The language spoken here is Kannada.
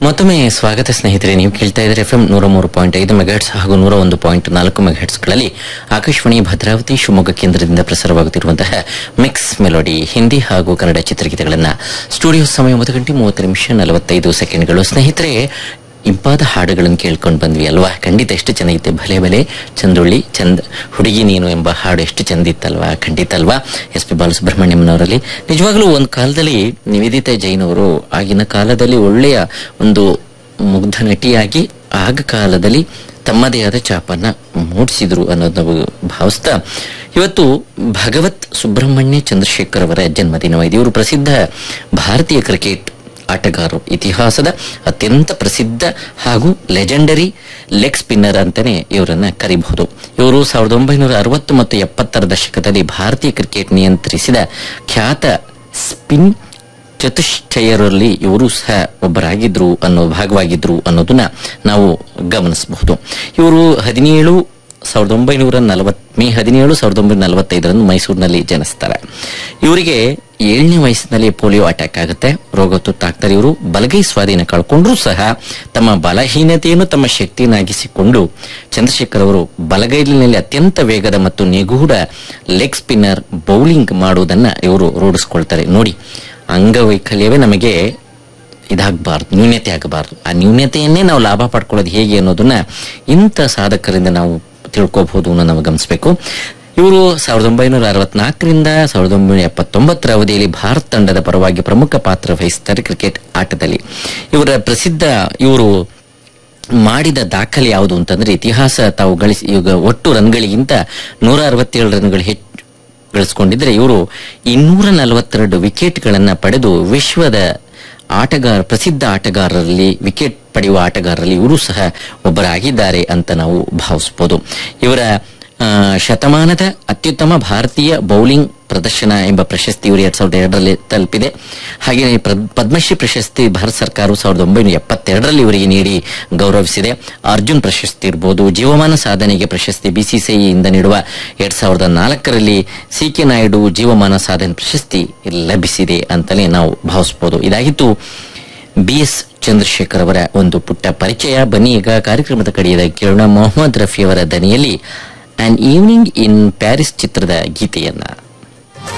ಮತ್ತೊಮ್ಮೆ ಸ್ವಾಗತ ಸ್ನೇಹಿತರೆ ನೀವು ಕೇಳ್ತಾ ಇದ್ದಾರೆ ಎಫ್ ಎಂ ನೂರ ಮೂರು ಪಾಯಿಂಟ್ ಐದು ಮೆಗಾಟ್ಸ್ ಹಾಗೂ ನೂರ ಒಂದು ಪಾಯಿಂಟ್ ನಾಲ್ಕು ಮೆಗಾಟ್ಸ್ಗಳಲ್ಲಿ ಆಕಾಶವಾಣಿ ಭದ್ರಾವತಿ ಶಿವಮೊಗ್ಗ ಕೇಂದ್ರದಿಂದ ಪ್ರಸಾರವಾಗುತ್ತಿರುವಂತಹ ಮಿಕ್ಸ್ ಮೆಲೋಡಿ ಹಿಂದಿ ಹಾಗೂ ಕನ್ನಡ ಚಿತ್ರಗೀತೆಗಳನ್ನ ಸ್ಟುಡಿಯೋ ಸಮಯ ಒಂದು ಗಂಟೆ ಮೂವತ್ತು ನಿಮಿಷ ನಲವತ್ತೈದು ಸೆಕೆಂಡ್ಗಳು ಸ್ನೇಹಿತರೆ ಇಂಪಾದ ಹಾಡುಗಳನ್ನು ಕೇಳ್ಕೊಂಡು ಬಂದ್ವಿ ಅಲ್ವಾ ಖಂಡಿತ ಎಷ್ಟು ಚೆನ್ನಾಗಿತ್ತೆ ಭಲೆ ಭಲೆ ಚಂದ್ರುಳ್ಳಿ ಚಂದ್ ಹುಡುಗಿ ನೀನು ಎಂಬ ಹಾಡು ಎಷ್ಟು ಚಂದಿತ್ತಲ್ವಾ ಖಂಡಿತ ಅಲ್ವಾ ಎಸ್ ಪಿ ಬಾಲಸುಬ್ರಹ್ಮಣ್ಯಂನವರಲ್ಲಿ ನಿಜವಾಗ್ಲೂ ಒಂದು ಕಾಲದಲ್ಲಿ ನಿವೇದಿತಾ ಜೈನ್ ಅವರು ಆಗಿನ ಕಾಲದಲ್ಲಿ ಒಳ್ಳೆಯ ಒಂದು ಮುಗ್ಧ ನಟಿಯಾಗಿ ಆಗ ಕಾಲದಲ್ಲಿ ತಮ್ಮದೇ ಆದ ಚಾಪನ್ನ ಮೂಡಿಸಿದ್ರು ಅನ್ನೋದು ನಾವು ಭಾವಿಸ್ತಾ ಇವತ್ತು ಭಗವತ್ ಸುಬ್ರಹ್ಮಣ್ಯ ಚಂದ್ರಶೇಖರ್ ಅವರ ಜನ್ಮದಿನವಾಗಿದೆ ಇವರು ಪ್ರಸಿದ್ಧ ಭಾರತೀಯ ಕ್ರಿಕೆಟ್ ಆಟಗಾರರು ಇತಿಹಾಸದ ಅತ್ಯಂತ ಪ್ರಸಿದ್ಧ ಹಾಗೂ ಲೆಜೆಂಡರಿ ಲೆಗ್ ಸ್ಪಿನ್ನರ್ ಅಂತಾನೆ ಇವರನ್ನ ಕರಿಬಹುದು ಇವರು ಸಾವಿರದ ಒಂಬೈನೂರ ಅರವತ್ತು ಮತ್ತು ಎಪ್ಪತ್ತರ ದಶಕದಲ್ಲಿ ಭಾರತೀಯ ಕ್ರಿಕೆಟ್ ನಿಯಂತ್ರಿಸಿದ ಖ್ಯಾತ ಸ್ಪಿನ್ ಚತುಶ್ಚಯರಲ್ಲಿ ಇವರು ಸಹ ಒಬ್ಬರಾಗಿದ್ರು ಅನ್ನೋ ಭಾಗವಾಗಿದ್ರು ಅನ್ನೋದನ್ನ ನಾವು ಗಮನಿಸಬಹುದು ಇವರು ಹದಿನೇಳು ಸಾವಿರದ ಒಂಬೈನೂರ ನಲವತ್ ಮೇ ಹದಿನೇಳು ಸಾವಿರದ ಒಂಬೈನೂರ ನಲವತ್ತೈದರಂದು ಮೈಸೂರಿನಲ್ಲಿ ಜನಿಸ್ತಾರೆ ಇವರಿಗೆ ಏಳನೇ ವಯಸ್ಸಿನಲ್ಲಿ ಪೋಲಿಯೋ ಅಟ್ಯಾಕ್ ಆಗುತ್ತೆ ರೋಗ ತುತ್ತಾಗ್ತಾರೆ ಇವರು ಬಲಗೈ ಸ್ವಾಧೀನ ಕಳ್ಕೊಂಡ್ರೂ ಸಹ ತಮ್ಮ ಬಲಹೀನತೆಯನ್ನು ತಮ್ಮ ಶಕ್ತಿಯನ್ನಾಗಿಸಿಕೊಂಡು ಚಂದ್ರಶೇಖರ್ ಅವರು ಬಲಗೈಲಿನಲ್ಲಿ ಅತ್ಯಂತ ವೇಗದ ಮತ್ತು ನಿಗೂಢ ಲೆಗ್ ಸ್ಪಿನ್ನರ್ ಬೌಲಿಂಗ್ ಮಾಡುವುದನ್ನ ಇವರು ರೂಢಿಸ್ಕೊಳ್ತಾರೆ ನೋಡಿ ಅಂಗವೈಕಲ್ಯವೇ ನಮಗೆ ಇದಾಗಬಾರ್ದು ನ್ಯೂನ್ಯತೆ ಆಗಬಾರ್ದು ಆ ನ್ಯೂನ್ಯತೆಯನ್ನೇ ನಾವು ಲಾಭ ಪಡ್ಕೊಳ್ಳೋದು ಹೇಗೆ ಅನ್ನೋದನ್ನ ಇಂಥ ಸಾಧಕರಿಂದ ನಾವು ತಿಳ್ಕೋಬಹುದು ಅನ್ನೋ ನಾವು ಗಮನಿಸಬೇಕು ಇವರು ಸಾವಿರದ ಒಂಬೈನೂರ ಅರವತ್ನಾಲ್ಕರಿಂದ ಸಾವಿರದ ಒಂಬೈನೂರ ಎಪ್ಪತ್ತೊಂಬತ್ತರ ಅವಧಿಯಲ್ಲಿ ಭಾರತ ತಂಡದ ಪರವಾಗಿ ಪ್ರಮುಖ ಪಾತ್ರ ವಹಿಸುತ್ತಾರೆ ಕ್ರಿಕೆಟ್ ಆಟದಲ್ಲಿ ಇವರ ಪ್ರಸಿದ್ಧ ಇವರು ಮಾಡಿದ ದಾಖಲೆ ಯಾವುದು ಅಂತಂದ್ರೆ ಇತಿಹಾಸ ತಾವು ಗಳಿಸಿ ಈಗ ಒಟ್ಟು ರನ್ಗಳಿಗಿಂತ ನೂರ ಅರವತ್ತೇಳು ರನ್ಗಳು ಹೆಚ್ಚು ಗಳಿಸಿಕೊಂಡಿದ್ರೆ ಇವರು ಇನ್ನೂರ ನಲವತ್ತೆರಡು ವಿಕೆಟ್ಗಳನ್ನ ಪಡೆದು ವಿಶ್ವದ ಆಟಗಾರ ಪ್ರಸಿದ್ಧ ಆಟಗಾರರಲ್ಲಿ ವಿಕೆಟ್ ಪಡೆಯುವ ಆಟಗಾರರಲ್ಲಿ ಇವರು ಸಹ ಒಬ್ಬರಾಗಿದ್ದಾರೆ ಅಂತ ನಾವು ಭಾವಿಸಬಹುದು ಇವರ ಆ, ಶತಮಾನದ ಅತ್ಯುತ್ತಮ ಭಾರತೀಯ ಬೌಲಿಂಗ್ ಪ್ರದರ್ಶನ ಎಂಬ ಪ್ರಶಸ್ತಿ ಇವರು ಎರಡ್ ಸಾವಿರದ ಎರಡರಲ್ಲಿ ತಲುಪಿದೆ ಹಾಗೆಯೇ ಪ್ರ- ಪದ್ಮಶ್ರೀ ಪ್ರಶಸ್ತಿ ಭಾರತ ಸರ್ಕಾರವು ಸಾವಿರದ ಒಂಬೈನೂರ ಎಪ್ಪತ್ತೆರಡರಲ್ಲಿ ಇವರಿಗೆ ನೀಡಿ ಗೌರವಿಸಿದೆ ಅರ್ಜುನ್ ಪ್ರಶಸ್ತಿ ಇರಬಹುದು ಜೀವಮಾನ ಸಾಧನೆಗೆ ಪ್ರಶಸ್ತಿ ಬಿಸಿಸಿಐಯಿಂದ ನೀಡುವ ಎರಡ್ ಸಾವಿರದ ನಾಲ್ಕರಲ್ಲಿ ಸಿ ಕೆ ನಾಯ್ಡು ಜೀವಮಾನ ಸಾಧನೆ ಪ್ರಶಸ್ತಿ ಲಭಿಸಿದೆ ಅಂತಲೇ ನಾವು ಭಾವಿಸಬಹುದು ಇದಾಗಿತ್ತು ಬಿ ಎಸ್ ಚಂದ್ರಶೇಖರ್ ಅವರ ಒಂದು ಪುಟ್ಟ ಪರಿಚಯ ಬನ್ನಿ ಈಗ ಕಾರ್ಯಕ್ರಮದ ಕಡೆಯದ ಕೇಳೋಣ ಮೊಹಮ್ಮದ್ ರಫಿ ಅವರ ದನಿಯಲ್ಲಿ ಆನ್ ಈವ್ನಿಂಗ್ ಇನ್ ಪ್ಯಾರಿಸ್ ಚಿತ್ರದ ಗೀತೆಯನ್ನ